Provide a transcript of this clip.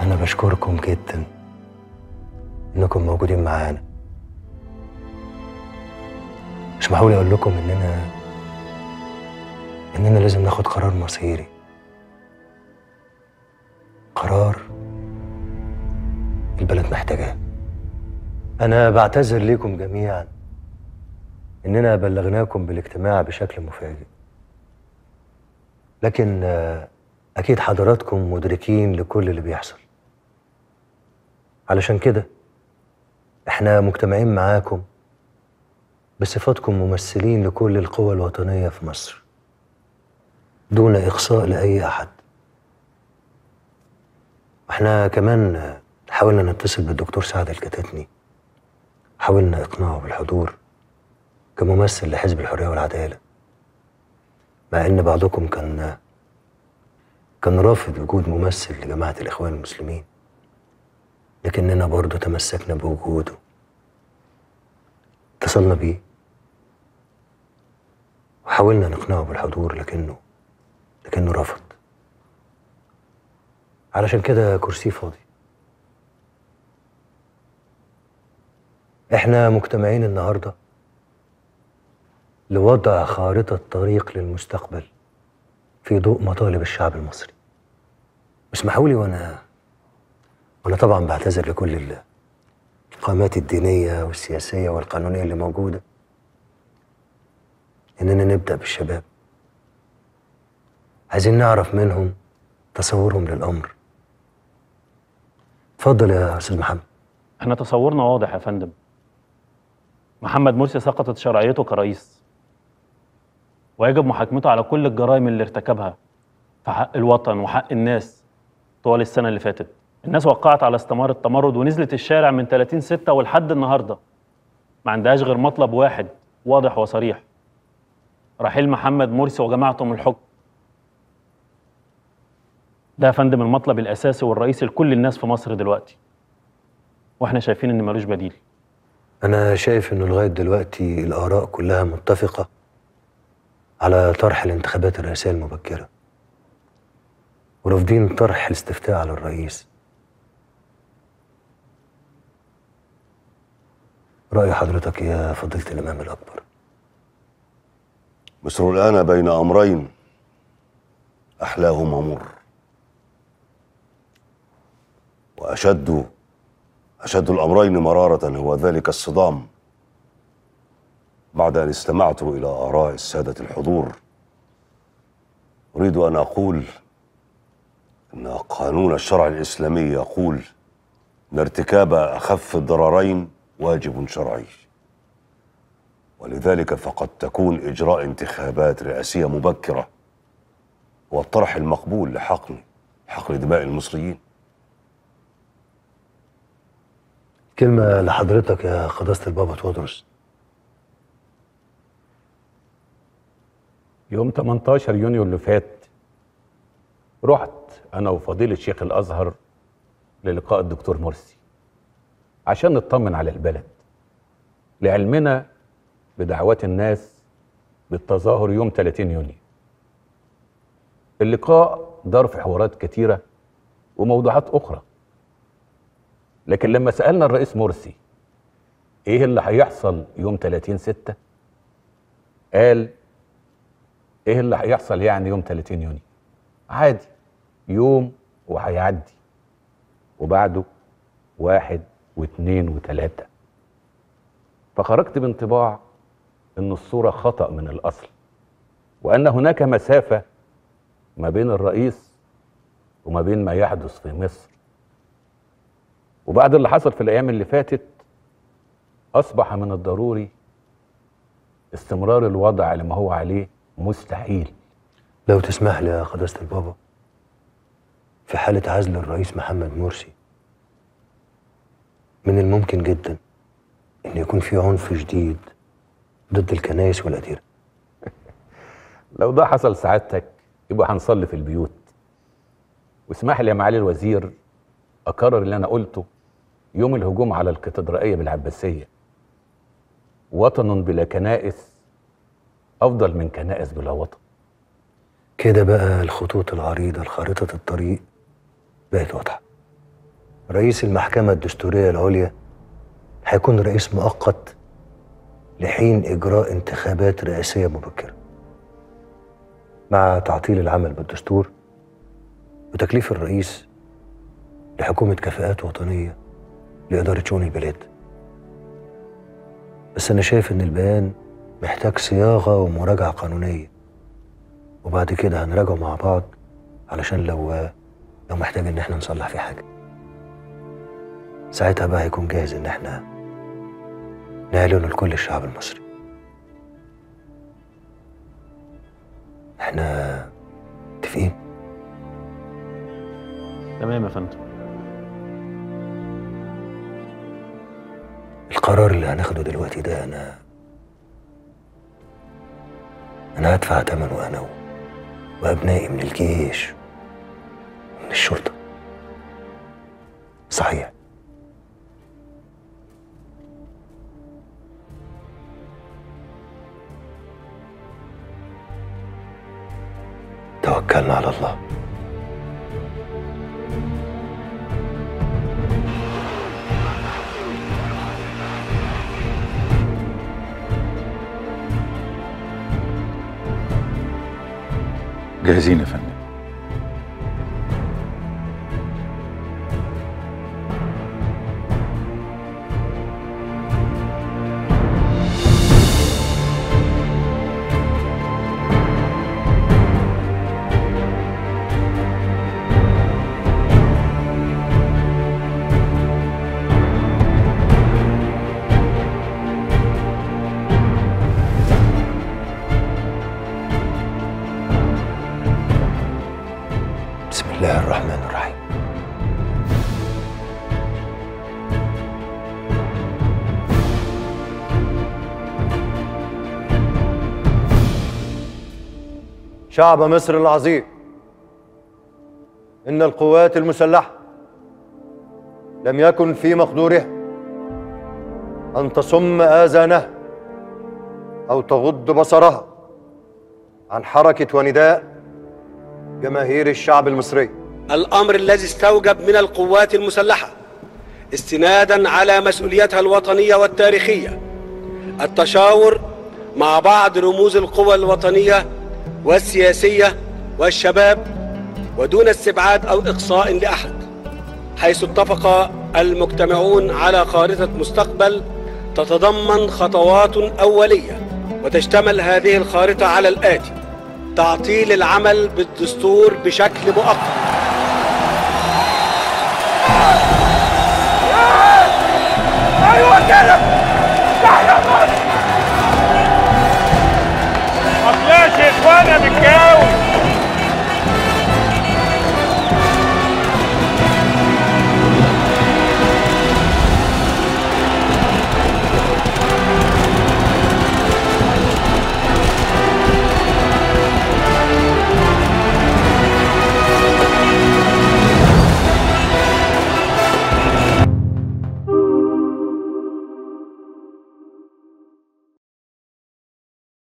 أنا بشكركم جدا إنكم موجودين معانا مش معقول أقول لكم إننا إننا لازم ناخد قرار مصيري قرار البلد محتاجاه أنا بعتذر ليكم جميعا إننا بلغناكم بالاجتماع بشكل مفاجئ لكن آه، أكيد حضراتكم مدركين لكل اللي بيحصل علشان كده إحنا مجتمعين معاكم بصفتكم ممثلين لكل القوى الوطنية في مصر دون إقصاء لأي أحد احنا كمان آه، حاولنا نتصل بالدكتور سعد الكتاتني حاولنا إقناعه بالحضور كممثل لحزب الحرية والعدالة مع إن بعضكم كان كان رافض وجود ممثل لجماعة الإخوان المسلمين لكننا برضه تمسكنا بوجوده اتصلنا بيه وحاولنا نقنعه بالحضور لكنه لكنه رفض علشان كده كرسيه فاضي احنا مجتمعين النهارده لوضع خارطة طريق للمستقبل في ضوء مطالب الشعب المصري اسمحوا لي وانا وانا طبعا بعتذر لكل ال- القامات الدينية والسياسية والقانونية اللي موجودة اننا نبدأ بالشباب عايزين نعرف منهم تصورهم للأمر اتفضل يا أستاذ محمد احنا تصورنا واضح يا فندم محمد مرسي سقطت شرعيته كرئيس ويجب محاكمته على كل الجرائم اللي ارتكبها في حق الوطن وحق الناس طوال السنة اللي فاتت الناس وقعت على استمارة التمرد ونزلت الشارع من 30 ستة ولحد النهاردة ما عندهاش غير مطلب واحد واضح وصريح رحيل محمد مرسي وجماعته من الحكم ده يا فندم المطلب الأساسي والرئيسي لكل الناس في مصر دلوقتي واحنا شايفين ان ملوش بديل أنا شايف إنه لغاية دلوقتي الآراء كلها متفقة على طرح الانتخابات الرئاسية المبكرة ورافضين طرح الاستفتاء على الرئيس رأي حضرتك يا فضيلة الإمام الأكبر مصر الآن بين أمرين أحلاهما مر وأشد أشد الأمرين مرارة هو ذلك الصدام بعد أن استمعت إلى آراء السادة الحضور أريد أن أقول أن قانون الشرع الإسلامي يقول أن ارتكاب أخف الضررين واجب شرعي ولذلك فقد تكون إجراء انتخابات رئاسية مبكرة هو الطرح المقبول لحقن حقن دماء المصريين كلمة لحضرتك يا قداسة البابا تودرس يوم 18 يونيو اللي فات رحت انا وفضيله شيخ الازهر للقاء الدكتور مرسي عشان نطمن على البلد لعلمنا بدعوات الناس بالتظاهر يوم 30 يونيو اللقاء دار في حوارات كتيره وموضوعات اخرى لكن لما سالنا الرئيس مرسي ايه اللي هيحصل يوم 30 6 قال ايه اللي هيحصل يعني يوم 30 يونيو عادي يوم وهيعدي وبعده واحد واثنين وثلاثة فخرجت بانطباع ان الصورة خطأ من الاصل وان هناك مسافة ما بين الرئيس وما بين ما يحدث في مصر وبعد اللي حصل في الايام اللي فاتت اصبح من الضروري استمرار الوضع على ما هو عليه مستحيل لو تسمح لي يا قداسة البابا في حالة عزل الرئيس محمد مرسي من الممكن جدا إن يكون في عنف شديد ضد الكنائس والأديرة لو ده حصل سعادتك يبقى هنصلي في البيوت واسمح لي يا معالي الوزير اكرر اللي انا قلته يوم الهجوم على الكاتدرائيه بالعباسيه وطن بلا كنائس افضل من كنائس بلا وطن كده بقى الخطوط العريضة لخارطة الطريق بقت واضحة رئيس المحكمة الدستورية العليا هيكون رئيس مؤقت لحين إجراء انتخابات رئاسية مبكرة مع تعطيل العمل بالدستور وتكليف الرئيس لحكومة كفاءات وطنية لإدارة شؤون البلاد بس أنا شايف إن البيان محتاج صياغة ومراجعة قانونية وبعد كده هنراجعه مع بعض علشان لو لو محتاج إن احنا نصلح فيه حاجة ساعتها بقى هيكون جاهز إن احنا نعلنه لكل الشعب المصري احنا متفقين تمام يا فندم القرار اللي هناخده دلوقتي ده انا انا هدفع ثمنه انا و- وابنائي من الجيش ومن الشرطه صحيح توكلنا على الله جاهزين يا فندم بسم الله الرحمن الرحيم شعب مصر العظيم إن القوات المسلحة لم يكن في مقدورها أن تصم آذانها أو تغض بصرها عن حركة ونداء جماهير الشعب المصري الامر الذي استوجب من القوات المسلحه استنادا على مسؤوليتها الوطنيه والتاريخيه التشاور مع بعض رموز القوى الوطنيه والسياسيه والشباب ودون استبعاد او اقصاء لاحد حيث اتفق المجتمعون على خارطه مستقبل تتضمن خطوات اوليه وتشتمل هذه الخارطه على الاتي تعطيل العمل بالدستور بشكل مؤقت ما طلعش اخوانا بالجامع